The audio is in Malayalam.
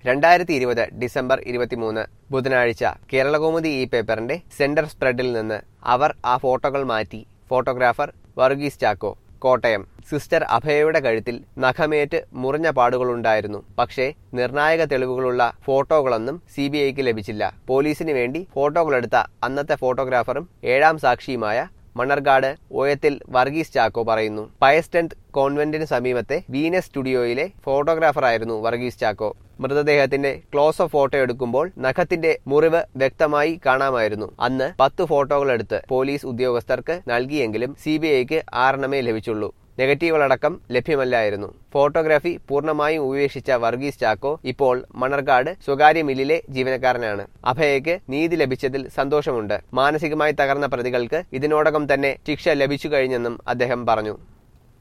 രണ്ടായിരത്തി ഇരുപത് ഡിസംബർ ഇരുപത്തിമൂന്ന് ബുധനാഴ്ച കേരളകൗമുദി ഈ പേപ്പറിന്റെ സെന്റർ സ്പ്രെഡിൽ നിന്ന് അവർ ആ ഫോട്ടോകൾ മാറ്റി ഫോട്ടോഗ്രാഫർ വർഗീസ് ചാക്കോ കോട്ടയം സിസ്റ്റർ അഭയയുടെ കഴുത്തിൽ നഖമേറ്റ് മുറിഞ്ഞ പാടുകളുണ്ടായിരുന്നു പക്ഷേ നിർണായക തെളിവുകളുള്ള ഫോട്ടോകളൊന്നും സി ബി ഐക്ക് ലഭിച്ചില്ല പോലീസിന് വേണ്ടി ഫോട്ടോകളെടുത്ത അന്നത്തെ ഫോട്ടോഗ്രാഫറും ഏഴാം സാക്ഷിയുമായ മണ്ണർകാട് ഓയത്തിൽ വർഗീസ് ചാക്കോ പറയുന്നു പയസ്റ്റന്റ് കോൺവെന്റിന് സമീപത്തെ വീനസ് സ്റ്റുഡിയോയിലെ ഫോട്ടോഗ്രാഫറായിരുന്നു വർഗീസ് ചാക്കോ മൃതദേഹത്തിന്റെ ക്ലോസ് അപ്പ് ഫോട്ടോ എടുക്കുമ്പോൾ നഖത്തിന്റെ മുറിവ് വ്യക്തമായി കാണാമായിരുന്നു അന്ന് പത്ത് ഫോട്ടോകളെടുത്ത് പോലീസ് ഉദ്യോഗസ്ഥർക്ക് നൽകിയെങ്കിലും സി ബി ഐക്ക് ആറെണ്ണമേ ലഭിച്ചുള്ളൂ നെഗറ്റീവുകളടക്കം ലഭ്യമല്ലായിരുന്നു ഫോട്ടോഗ്രാഫി പൂർണ്ണമായും ഉപേക്ഷിച്ച വർഗീസ് ചാക്കോ ഇപ്പോൾ മണർകാട് സ്വകാര്യ മില്ലിലെ ജീവനക്കാരനാണ് അഭയയ്ക്ക് നീതി ലഭിച്ചതിൽ സന്തോഷമുണ്ട് മാനസികമായി തകർന്ന പ്രതികൾക്ക് ഇതിനോടകം തന്നെ ശിക്ഷ ലഭിച്ചു കഴിഞ്ഞെന്നും അദ്ദേഹം പറഞ്ഞു